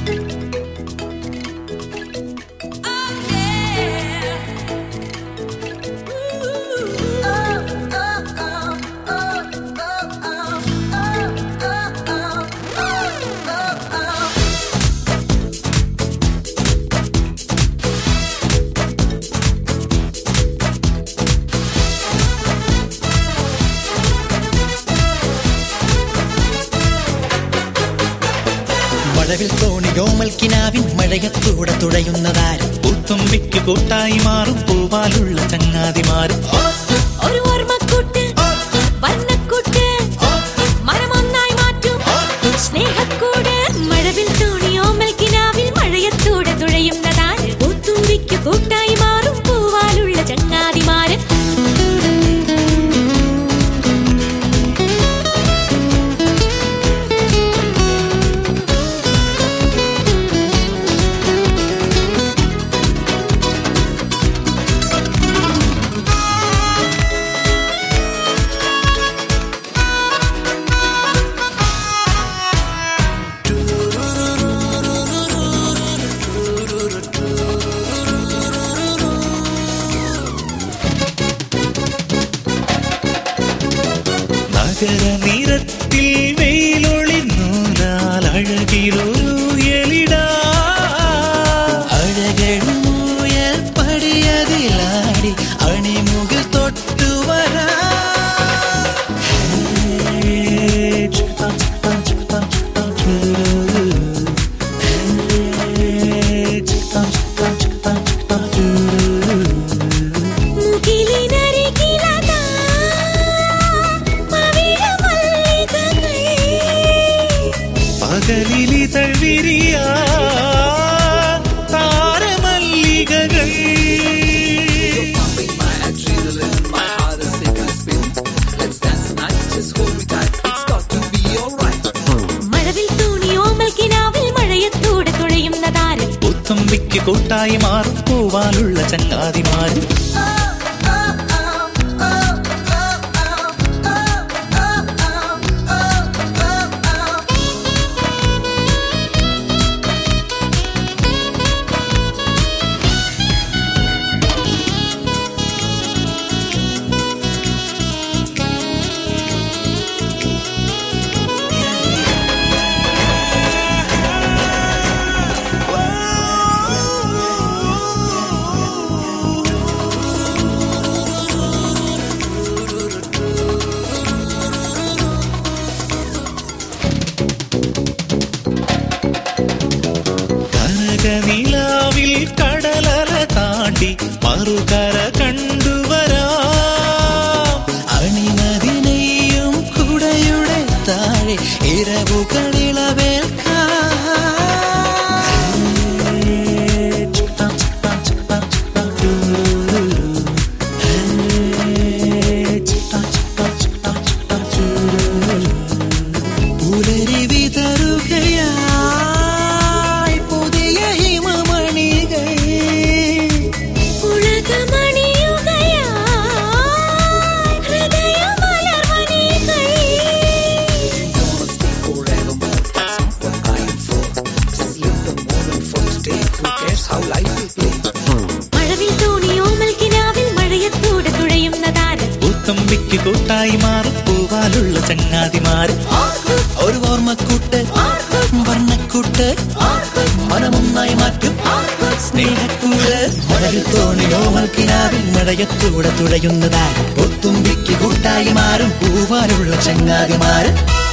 മഴവിൽ തോണിയോമൽ കിനാവിൻ മഴയത്തൂടെ തുഴയുന്നതാരും പുത്തുമ്പിക്ക് കൂട്ടായി മാറും പൂവാലുള്ള ചങ്ങാതിമാരും ഒരു ഓർമ്മക്കൂട്ട് വർണ്ണക്കൂട്ട് മരമൊന്നായി മാറ്റും സ്നേഹക്കൂട് മഴവിൽ തോണിയോമൽ കിനാവിൽ മഴയത്തൂടെ തുഴയുന്നതാര് പൂത്തുമ്പിക്ക് കൂട്ടായി മാറും പൂവാലുള്ള ചങ്ങാതിമാര് നഗര നിറത്തിൽ വെയിലൊളിന്നൂലാൽ അഴകിലൊരു എലിടാ അഴകഴുമുയൽ പടിയതിലാടി അണിമുകിൽ തൊട്ടുവരാ മുകിലിനരികിലതാ പവിഴമല്ലികകൾ പകലിലിതൾ വിരിയാ താരമല്ലികകൾ pumping my adrenaline. My heart is taking a spin. Let's dance tonight. Just hold me tight. It's got to be alright. മഴവിൽ തൂണിയോമൽ കിനാവിൽ മഴയത്തൂടെ തുഴയുന്നതാര് പുത്തുമ്പിക്ക് കൂട്ടായി മാറും പൂവാലുള്ള ചങ്ങാതിമാരും കനകനിലാവിൽ കടലല താണ്ടി മറുകര കണ്ടുവരാം അണിമതിനെയും കുടയുടെ താഴെ ഇരവുകളിളവേൽക്കാം പുലരി വിതറുകയായി പുതിയ ഹിമമണികൾ ഉലകമണിയുകയായി ഹൃദയമലർവനികൾ Gonna stay forevermore. That's what I am for. Just live the moment for today. Who cares how life will play? മഴവിൽ തോണിയോമൽ കിനാവിൽ മഴയത്തൂടെ തുഴയുന്നതാര് പുത്തുമ്പിക്ക് കൂട്ടായി മാറും പൂവാലുള്ള ചങ്ങാതിമാരും ഒരു ഓർമ്മക്കൂട്ട് വർണ്ണക്കൂട്ട് മനമൊന്നായി മാറ്റും സ്നേഹക്കൂട് മഴവിൽ തോണിയോമൽ കിനാവിൽ മഴയത്തൂടെ തുഴയുന്നതായി ഒത്തുമ്പിക്ക് കൂട്ടായി മാറും പൂവാലുള്ള ചങ്ങാതിമാര്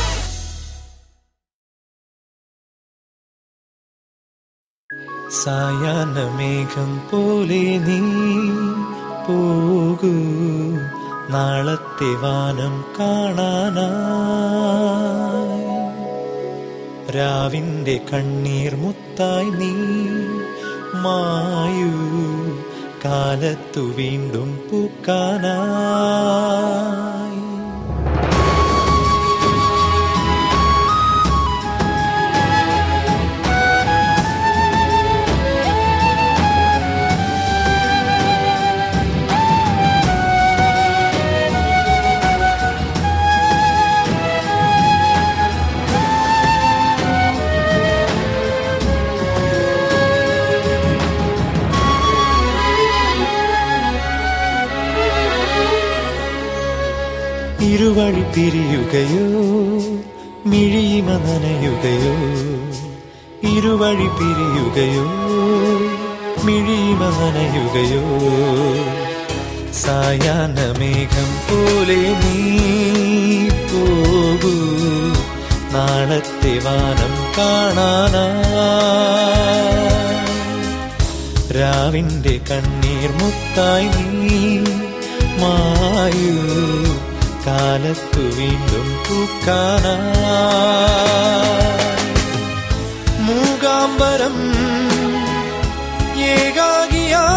സായാഹ്ന മേഘം പോലെ നീ പോകൂ നാളത്തെ വാനം കാണാനായി രാവിന്റെ കണ്ണീർ മുത്തായി നീ മായൂ കാലത്തു വീണ്ടും പൂക്കാനായി ഇരുവഴി പിരിയുകയോ മിഴിയിമ നനയുകയോ ഇരുവഴി പിരിയുകയോ മിഴിയിമ നനയുകയോ സായാഹ്ന മേഘം പോലെ നീ പോകൂ നാളത്തെ വാനം കാണാനാ രാവിന്റെ കണ്ണീർ മുത്തായി നീ മായൂ കാലത്തു വീണ്ടും പൂക്കാനാ മൂകാംബരം ഏകാകിയാ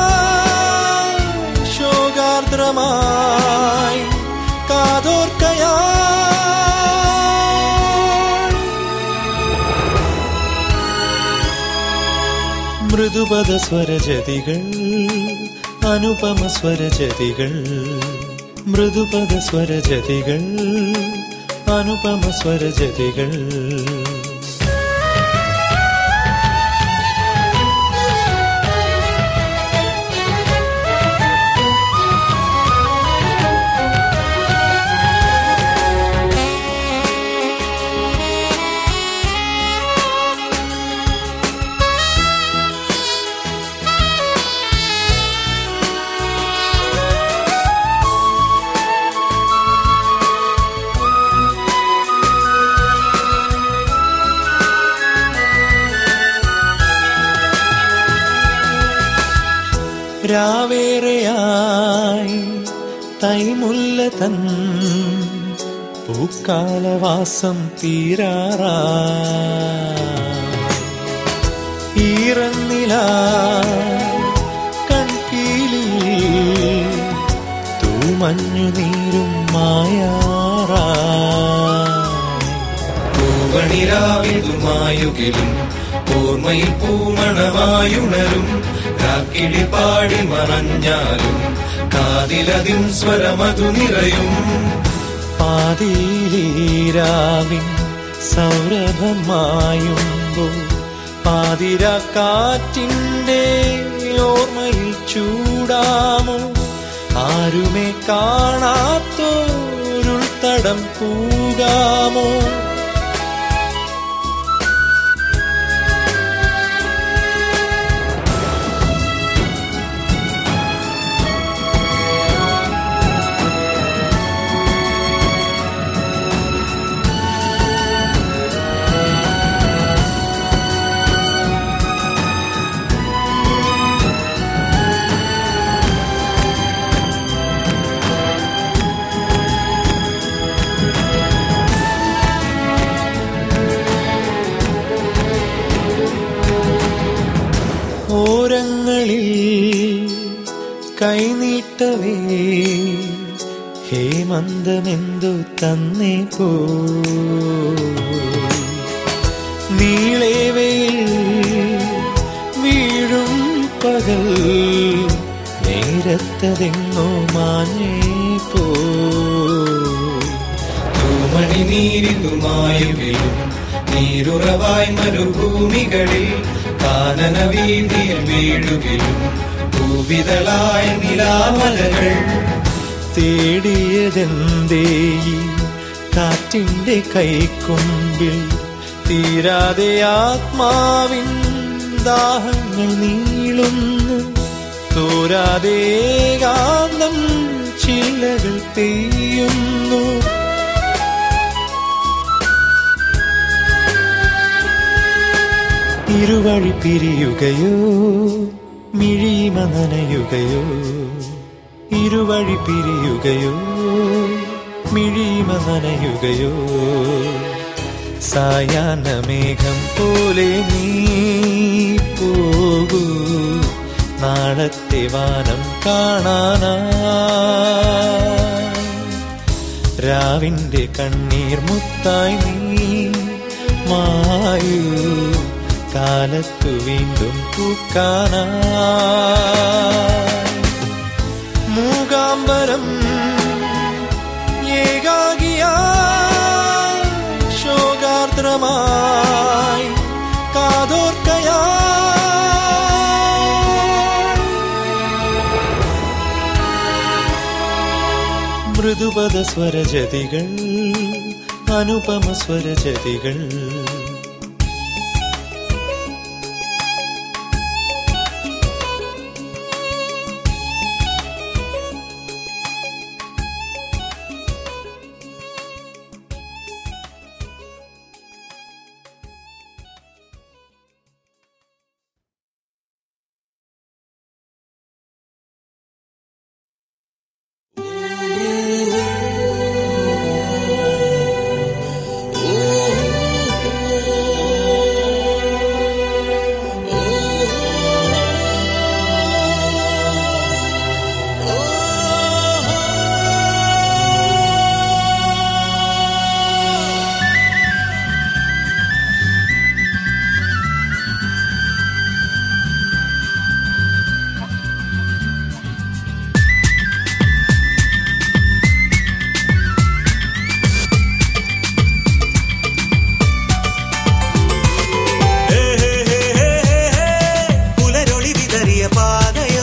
ശോകാർദ്രമായി കാതോർക്കയാ മൃദുപദ സ്വരജതികൾ അനുപമ സ്വരജതികൾ മൃദുപദ സ്വരജതികൾ അനുപമ സ്വരജതികൾ രാവേറെയായി തൈമുല്ല തൻ പൂക്കാലവാസം തീരാറാ ഈറന്നില കൺകീലി തൂമഞ്ഞു നീരും മായാറാ പൂവണിരാവിതുമായുകിലും ഓർമ്മയിൽ പൂമണമായുണരും രാക്കിടി പാടി മറഞ്ഞാലും കാതിലതിൻ സ്വരമതു നിറയും പാതിരാവിൻ സൗരഭമായുമ്പോൾ പാതിര കാറ്റിൻ്റെ ഓർമ്മയിൽ ചൂടാമോ ആരുമേ കാണാത്തോരുൾത്തടം പൂകാമോ ഓരങ്ങളിൽ കൈനീട്ടവേ ഹേമന്തമെന്തു തന്നേ പോ നീളേവയിൽ വീഴും പകൽ നേരത്തതെങ്ങോ മാഞ്ഞേ പോ തൂമണി നീരിതുമായുകിലും നീരുറവായി മരുഭൂമികളിൽ കാനന വീതിയിൽ വീഴുകിലും ഭൂവിതളായ നിലാമലകൾ തേടിയതെന്തേ ഈ കാറ്റിന്റെ കൈക്കൊമ്പിൽ തീരാതെ ആത്മാവിൻ ദാഹങ്ങൾ നീളുന്നു തോരാതെ കാന്തം ചില്ലകൾ പെയ്യുന്നു ഇരുവഴി പിരിയുകയോ മിഴിമ നനയുകയോ ഇരുവഴി പിരിയുകയോ മിഴിമ നനയുകയോ സായാഹ്ന മേഘം പോലെ നീ പോകൂ നാളത്തെ വാനം കാണാനാ രാവിന്റെ കണ്ണീർ മുത്തായി നീ മായൂ കാലത്തു വീണ്ടും പൂക്കാനാ മൂകാംബരം ഏകാകിയാ ശോകാർദ്രമായി കാതോർക്കയാ മൃദുപദ സ്വരജതികൾ അനുപമ സ്വരജതികൾ പുലരൊളി വിതറിയ പാതയോ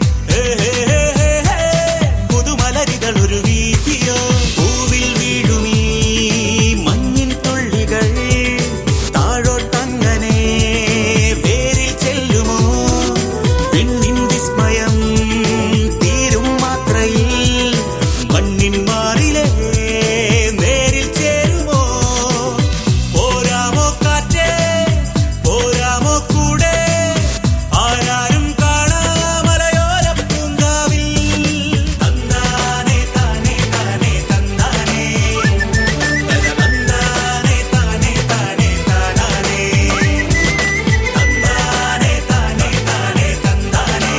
പുതുമലരിതളൊരു വീതിയോ പൂവിൽ വീഴുമീ മഞ്ഞിൻ തുള്ളികൾ താഴോട്ടങ്ങനെ വേരിൽ ചെല്ലുമോ പെണ്ണിൻ വിസ്മയം തീരും മാത്രയിൽ മണ്ണിൻ മാറിലെ നേരിൽ ചേരുമോ പോരാമോ കാറ്റേ പോരാമോ കൂടെ ആരാരും കാണാമലയോര പൂങ്കാവിൽ തന്നാനെ താനെ താനെ തന്നാനെ തന്നാനെ താനെ താനെ താനാനെ തന്നാനെ താനെ താനെ തന്നാനെ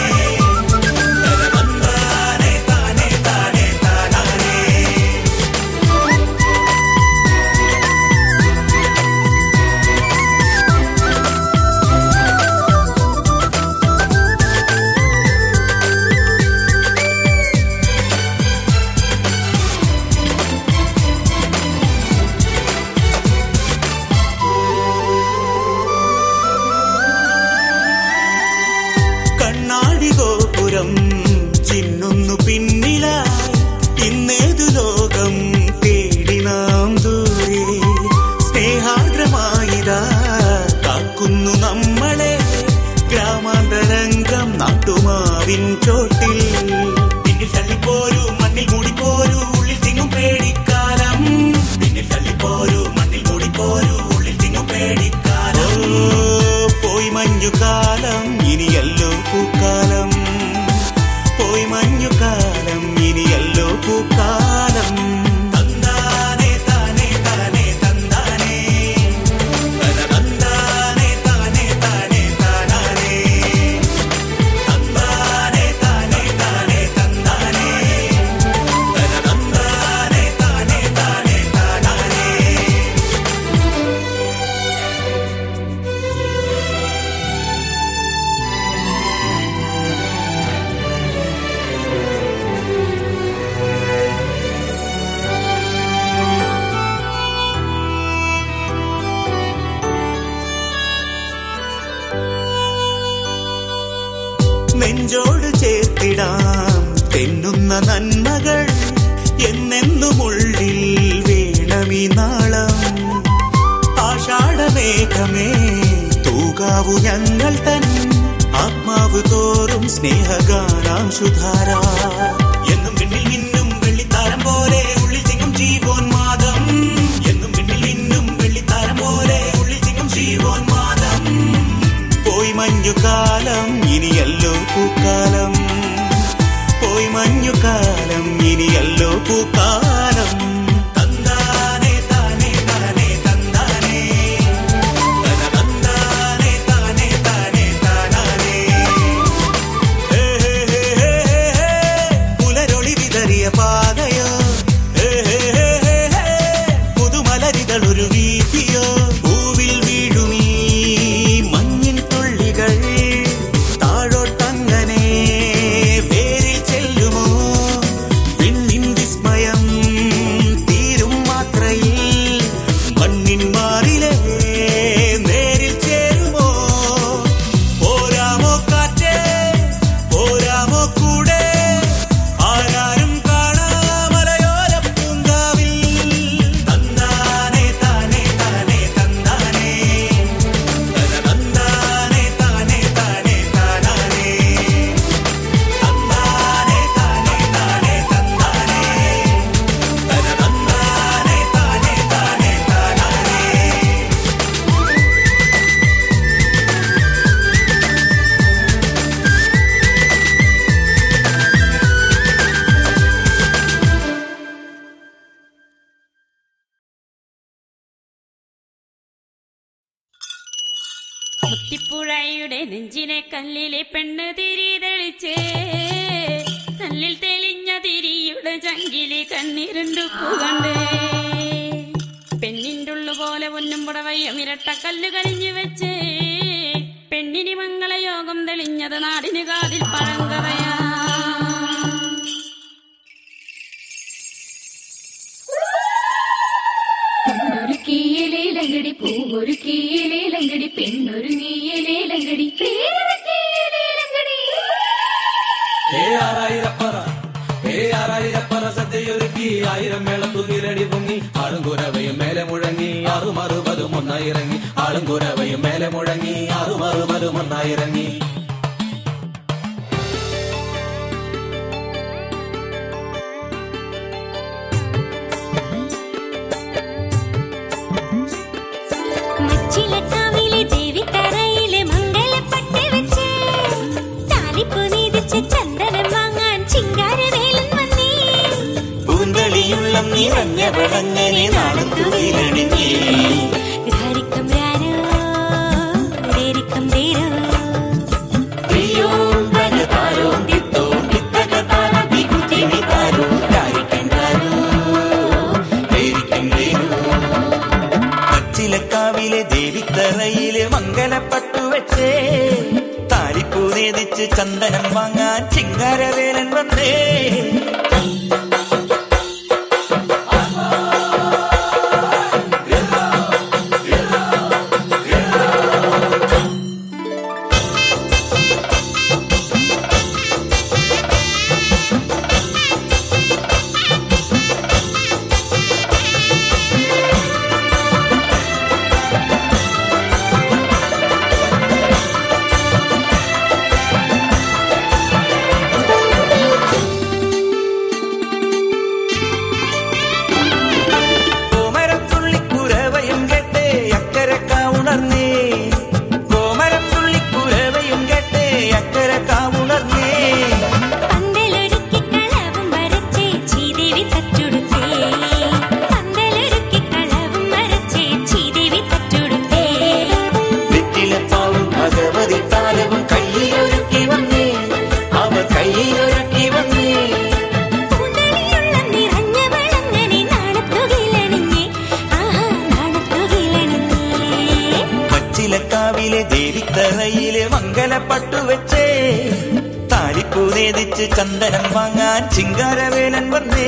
തന്നാനെ താനെ താനെ താനാനെ കണ്ണാടി ഗോപുരം ചിന്നുന്നു പിന്നിലായി ഇന്നേതു ലോകം തേടി നാം ദൂരെ സ്നേഹാർദ്രമായിതാ കാക്കുന്നു നമ്മളെ ഗ്രാമാന്തരംഗം നാട്ടുമാവിൻ ചോട്ടിൽ പിന്നിൽ തള്ളിപ്പോരൂ മണ്ണിൽ മൂടിപ്പോരൂ ഉള്ളിൽ തിങ്ങും പേടിക്കാലം പിന്നിൽ തള്ളിപ്പോരൂ മണ്ണിൽ മൂടിപ്പോരൂ ഉള്ളിൽ തിങ്ങും പേടിക്കാലം ഓ, പോയി മഞ്ഞുകാലം ഇനിയല്ലോ പൂക്കാലം പോയി മഞ്ഞുകാലം ഇനിയല്ലോ പൂക്കാലം തന്നാനെ താനെ താനെ തന്നാനെ തനതന്നാനെ താനെ താനെ താനാനെ തന്നാനെ താനെ താനെ തന്നാനെ തനതന്നാനെ താനെ താനെ താനാനെ നെഞ്ചോട് ചേർത്തിടാം തെന്നുന്ന നന്മകൾ എന്നെന്നും ഉള്ളിൽ വേണമീ നാളം ആഷാഢമേഘമേ തൂകാവു ഞങ്ങൾ തൻ ആത്മാവ് തോറും സ്നേഹഗാനാം സുധാര എന്നും പിന്നിൽ മിന്നും വെള്ളിത്താരം പോലെ ഉള്ളിൽ തിങ്ങും ജീവോന്മാദം എന്നും പിന്നിൽ മിന്നും വെള്ളിത്താരം പോലെ ഉള്ളിൽ തിങ്ങും ജീവോന്മാദം പോയി മഞ്ഞുകാലം ഇനിയല്ലോ പൂക്കാലം പോയി മഞ്ഞുകാലം ഇനിയല്ലോ പൂക്കാലം തന്നാനെ താനെ താനെ തന്നാനെ തനതന്നാനെ താനെ താനെ താനാനെ ഹേ ഹേ ഹേ ഹേ ഹേ പുലരൊളി വിതറിയ പാതയോ ഹേ ഹേ ഹേ ഹേ ഹേ പുതുമലരിതളൊരു വീതിയോ പൂവിൽ വീഴുമീ മഞ്ഞിൻ തുള്ളികൾ താഴോട്ടങ്ങനെ വേരിൽ ചെല്ലുമോ വിണ്ണിൻ വിസ്മയം മുത്തിപ്പുഴയുടെ നെഞ്ചിനെ കല്ലിലെ പെണ്ണ് തിരി തെളിച്ച് കല്ലിൽ തെളിഞ്ഞ തിരിയുടെ ചങ്കിലി കണ്ണിരണ്ടു കണ്ട് പെണ്ണിൻ്റെ ഉള്ളു പോലെ പൊന്നും പുടവയും ഇരട്ട കല്ല് കരിഞ്ഞു വെച്ച് പെണ്ണിന് മംഗളയോഗം തെളിഞ്ഞത് നാടിന് കാതിൽ പഴങ്കറയാ ഒരു കീയലേലങ്കടി പൂവൊരു കീയലേലങ്കടി പെണ്ണൊരു നീയലേലങ്കടി പേരൊരുക്കിയലേലങ്കടി ഏ ആറായിരപ്പറ ഏ ആറായിരപ്പറ സദ്യയൊരുക്കി ആയിരം മേളത്തുകിരടി പൊങ്ങി ആളും കുരവയും മേലെ മുഴങ്ങി ആറും അറുപതും ഒന്നായി ഇറങ്ങി ആളും കുരവയും മേലെ മുഴങ്ങി ആറും അറുപതും ഒന്നായി ഇറങ്ങി മച്ചിലക്കാവിലെ ദേവിക്കരയിലെ മംഗലപ്പട്ട് വെച്ച് താലിപ്പു നീതിച്ച് ചന്ദനം വാങ്ങാൻ ചിങ്കാരവേലൻ വന്നേ പൂന്തളിയുള്ളം നിറഞ്ഞവളങ്ങനെ നാളത്തുയിലണിഞ്ഞേ ധാരിക്കം രാരോ ദേരിക്കം ദേരോ പ്രിയോം ഭഗതാരോം തിത്തോം തിത്തകതാരം തികുതിനി താരോ രാരിക്കൻ താരോ പേരിക്കൻ വേരോ പച്ചിലക്കാവിലെ ദേവിത്തറയിലെ മംഗലപ്പട്ടു വെച്ചേ താലിപ്പൂ നേതിച്ച് ചന്ദനം വാങ്ങാൻ ചിങ്കാരവേലൻ വന്നേ കോമരം തുള്ളിക്കുരവയും കേട്ടേ അക്കരക്ക ഉണർന്നേ കോമരം തുള്ളിക്കുരവയും കേട്ടേ അക്കരക്ക ഉണർന്നേ പന്തലൊരുക്കി കളവും വരച്ചേ ചീദേവി തച്ചുടുത്തേ പന്തലൊരുക്കി കളവും വരച്ചേ ചീദേവി തച്ചുടുത്തേ വെറ്റിലപ്പാവും ഭഗവതി താലവും കയ്യിലൊരുക്കി വന്നേ അവ കയ്യിലൊരുക്കി വന്നേ പൂന്തളിയുള്ളം നിറഞ്ഞവളങ്ങനെ നാണത്തുകിലണിഞ്ഞേ ആഹാ നാണത്തുകിലണിഞ്ഞേ പച്ചിലക്കാവിലെ ദേവിത്തറയിലെ മംഗലപ്പട്ടു വെച്ചേ താലിപ്പൂ നേതിച്ച് ചന്ദനം വാങ്ങാൻ ചിങ്കാരവേലൻ വന്നേ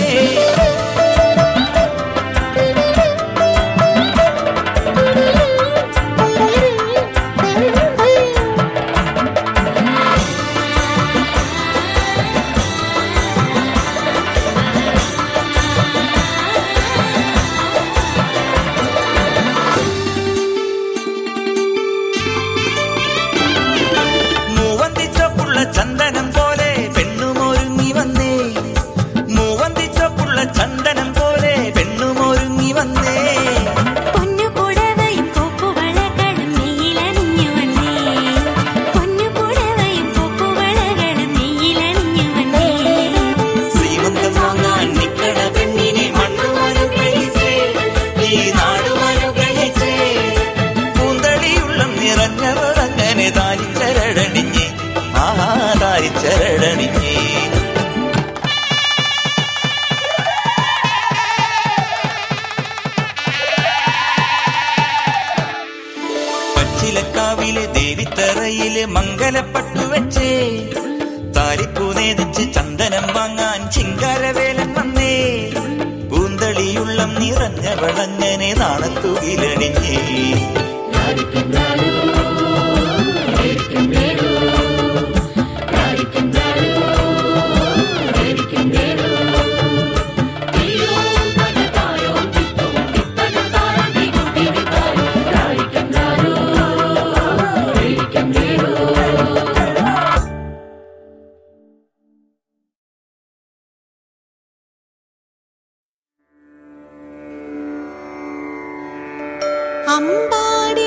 മൂവന്തിച്ചപ്പുള്ള ചന്ദനം പോലെ പെണ്ണുമൊരുങ്ങി വന്നേ മൂവന്തിച്ചപ്പുള്ള ചന്ദനം പോലെ പെണ്ണുമൊരുങ്ങി വന്നേ പൊന്നുപുടവയും പൂപ്പുവളകളും നെയ്യിലണിഞ്ഞു വന്നേ പൊന്നുപുടവയും പൂപ്പുവളകളും നെയ്യിലണിഞ്ഞു വന്നേ ശ്രീമന്തം വാങ്ങാൻ നിക്കട പെണ്ണിനെ മണ്ണുമനുഗ്രഹിച്ചേ ഈ നാടുമനുഗ്രഹിച്ചേ പൂന്തളിയുള്ളം നിറഞ്ഞവളങ്ങനെ താലിച്ചരടണിഞ്ഞേ ആഹാ താലിച്ചരടണിഞ്ഞേ പച്ചിലക്കാവിലെ ദേവിത്തറയിലെ മംഗലപ്പട്ടു വെച്ചേ താലിപ്പൂ നേതിച്ച് ചന്ദനം വാങ്ങാൻ ചിങ്കാരവേലൻ വന്നേ പൂന്തളിയുള്ളം നിറഞ്ഞവളങ്ങനെ നാണത്തുകിലണിഞ്ഞേ അമ്പാടി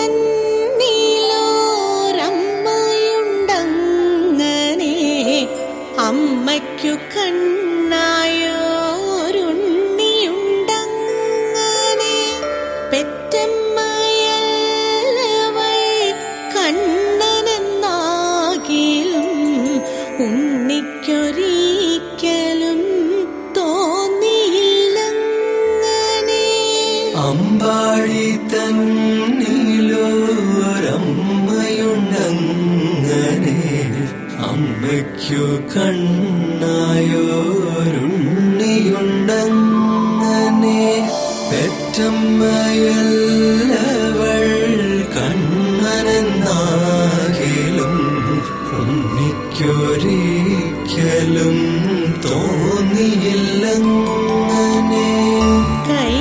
തന്നീലോരമ്മയുണ്ടങ്ങനെ അമ്മയ്ക്കു കണ്ണായോരുണ്ണിയുണ്ടങ്ങനെ പെറ്റമ്മയല്ലവൾ അമ്മയ്ക്കു കണ്ണായോരുണ്ണിയുണ്ടങ്ങനെ പെറ്റമ്മയല്ലവൾ കണ്ണനെന്നാകിലും ഉണ്ണിക്കൊരിക്കലും തോന്നിയില്ലങ്ങനെ കൈ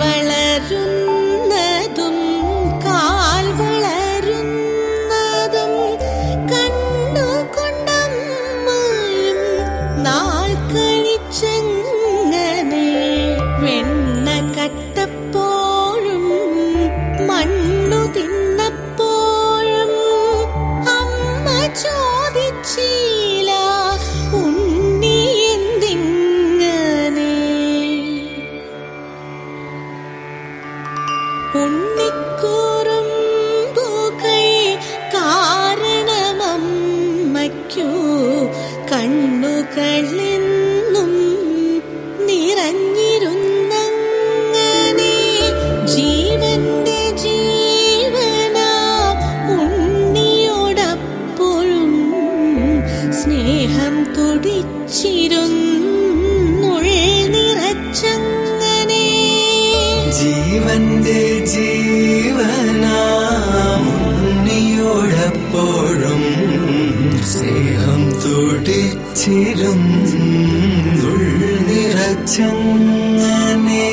വളരുന്നതും കാൽ വളരുന്നതും കണ്ടുകൊണ്ടമ്മയും നാൾ കഴിച്ചങ്ങനെ വെണ്ണ കട്ടപ്പോഴും മണ്ണു തിന്നപ്പോഴും അമ്മ ചോദിച്ചില്ല ഉണ്ണി എന്തിങ്ങനെ ഉണ്ണിക്കുറുമ്പുകൾ കാരണമമ്മയ്ക്കു കണ്ണുകളെന്നും നിറഞ്ഞിരുന്നങ്ങനെ ജീവന്റെ ജീവന ഉണ്ണിയോടപ്പോഴും സ്നേഹം തുടിച്ചിരുന്നുള്ളിറച്ചങ്ങനെ ജീവന്റെ ജീവനാമുണ്ണിയോടപ്പോഴും സ്നേഹം തുടിച്ചിരുന്നുള്ളിറച്ചങ്ങനെ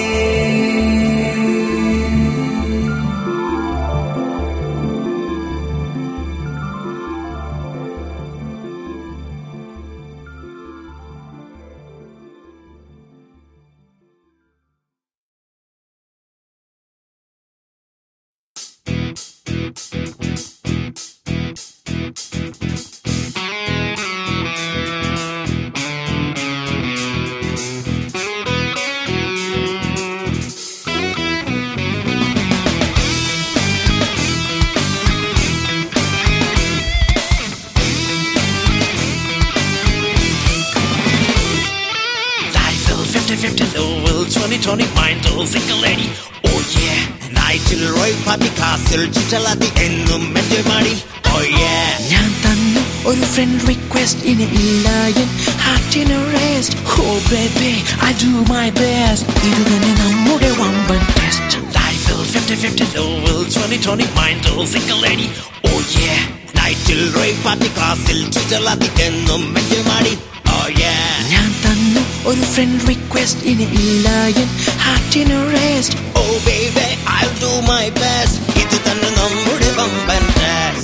Life 50-50 Lowell 2020 Mindle Single lady Oh yeah നൈറ്റിൽ റോയ് പാർട്ടി കാസിൽ ചുറ്റലാത്തി എന്നും എന്റെ മടി Oh yeah ഞാൻ തന്നു ഒരു ഫ്രണ്ട് റിക്വസ്റ്റ് ഇനി ഇല്ല എൻ ഹാർട്ടിന് rest oh baby I do my best ഇത് തന്നെ നമ്മുടെ വമ്പൻ test Life 50-50 Lowell 2020 Mindle Single lady Oh yeah നൈറ്റിൽ റോയ് പാർട്ടി കാസിൽ ചുറ്റലാത്തി എന്നും എന്റെ മടി Oh yeah ഞാൻ തന്നു ഒരു ഫ്രണ്ട് റിക്വസ്റ്റ് ഇനി ഇല്ല എൻ ഹാർട്ടിന് rest Oh baby I'll do my best ഇത് തന്നെ നമ്മുടെ വമ്പൻ ടെസ്റ്റ്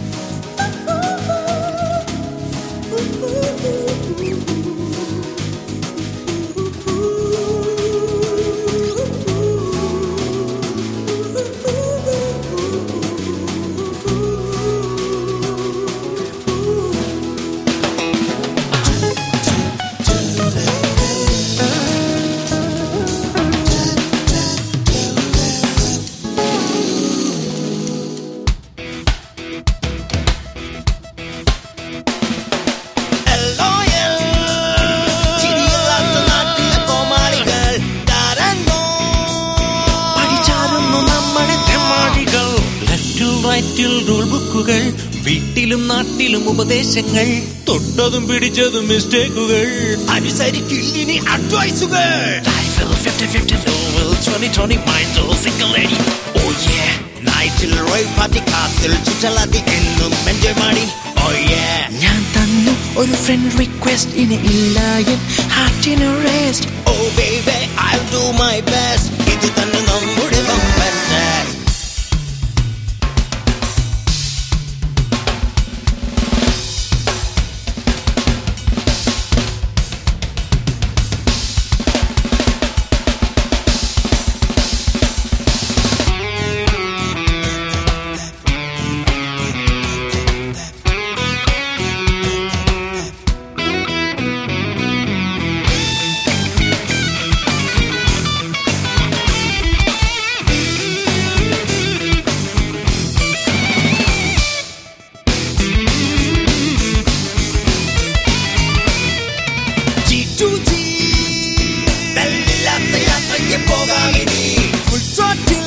LOL. ചിരിയില്ലാത്ത നാട്ടിലെ കോമാളികൾ തരംഗോ. പഠിച്ചാലുന്നു നമ്മുടെ തെമ്മാടികൾ ലെഫ്റ്റും റൈറ്റിൽ റൂൾ ബുക്കുകൾ വീട്ടിലും നാട്ടിലും ഉപദേശങ്ങൾ തൊട്ടതും പിടിച്ചതും മിസ്റ്റേക്കുകൾ അനുസരിക്കില്ലിനി അഡ്വൈസുകൾ Life 50-50 Lowell 2020 Mindle Single lady Oh yeah നൈറ്റിൽ റോയ് പാർട്ടി കാസിൽ ചുറ്റലാത്തി എന്നും എന്റെ മടി Oh yeah ഞാൻ തന്നു ഒരു ഫ്രണ്ട് റിക്വസ്റ്റ് ഇനി ഇല്ല എൻ ഹാർട്ടിന് rest Oh baby I'll do my best ഇത് തന്നെ നമ്മുടെ വമ്പൻ ടെസ്റ്റ് G2G ബെല്ലില്ലാത്ത യാത്രയ്ക്ക് പോകാമിനി Full throttle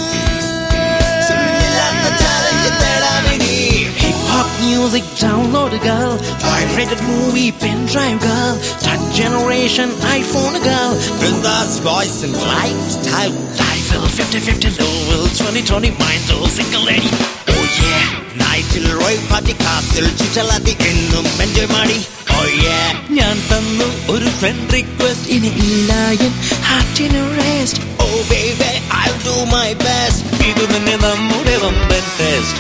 സുള്ളില്ലാത്ത challenge തേടാമിനി ഹിപ്പ് ഹോപ്പ് മ്യൂസിക് ഡൗൺലോഡുകൾ Viral X-rated movie, pen drive girl, third generation iPhone girl, Brinda's voice and lifestyle. Level 50-50 Lowell 2020 mind oh single lady Oh yeah. നൈറ്റിൽ റോയ് പാർട്ടി കാസിൽ ചുറ്റലാത്തി എന്നും enjoy മാടി ഓ yeah. ഞാൻ തന്നു ഒരു friend request ഇനി ഇല്ല എൻ ഹാർട്ടിന് rest Oh baby, I'll do my best. ഇത് തന്നെ നമ്മുടെ വമ്പൻ ടെസ്റ്റ്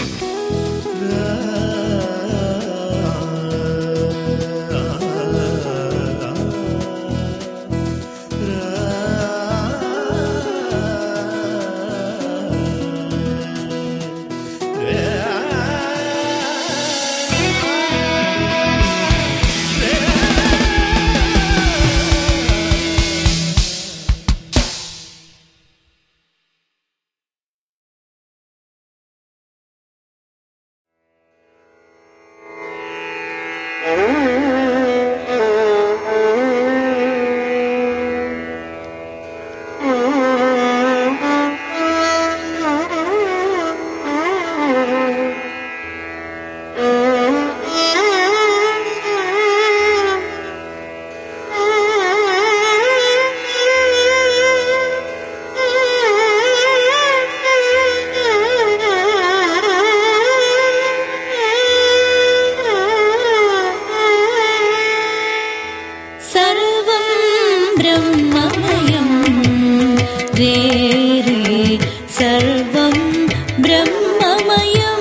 സർവം ബ്രഹ്മമയം രേ രേ സർവം ബ്രഹ്മമയം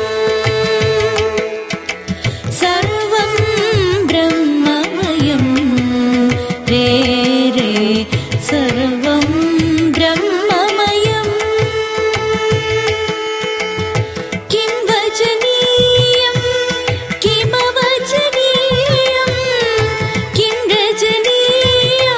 സർവം ബ്രഹ്മമയം രേ രേ സർവം ബ്രഹ്മമയം കിം വചനീയം കിമവചനീയം കിം രചനീയം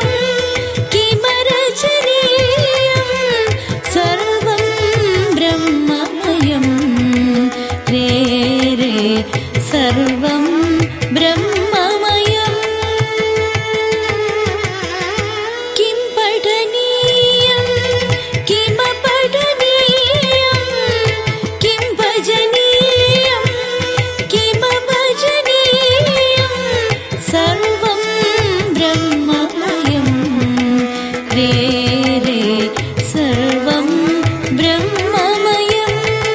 കിമരചനീയം സർവം ബ്രഹ്മമയം രേ രേ സർവം ബ്രഹ്മമയം കിം പഠനീയം കിമപഠനീയം കിം ഭജനീയം കിമഭജനീയം സർവം ബ്രഹ്മമയം രേ രേ സർവം ബ്രഹ്മമയം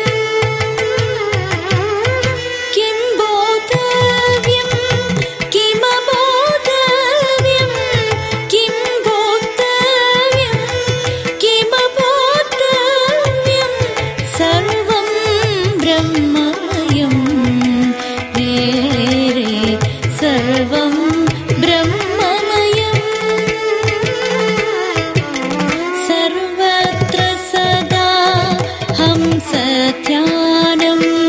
കിം ബോധവ്യം കിമബോധവ്യം കിം ബോധവ്യം കിമബോധവ്യം സർവം ബ്രഹ്മമയം രേ രേ സർവം ബ്രഹ്മമയം സർവത്ര സദാ ഹംസധ്യാനം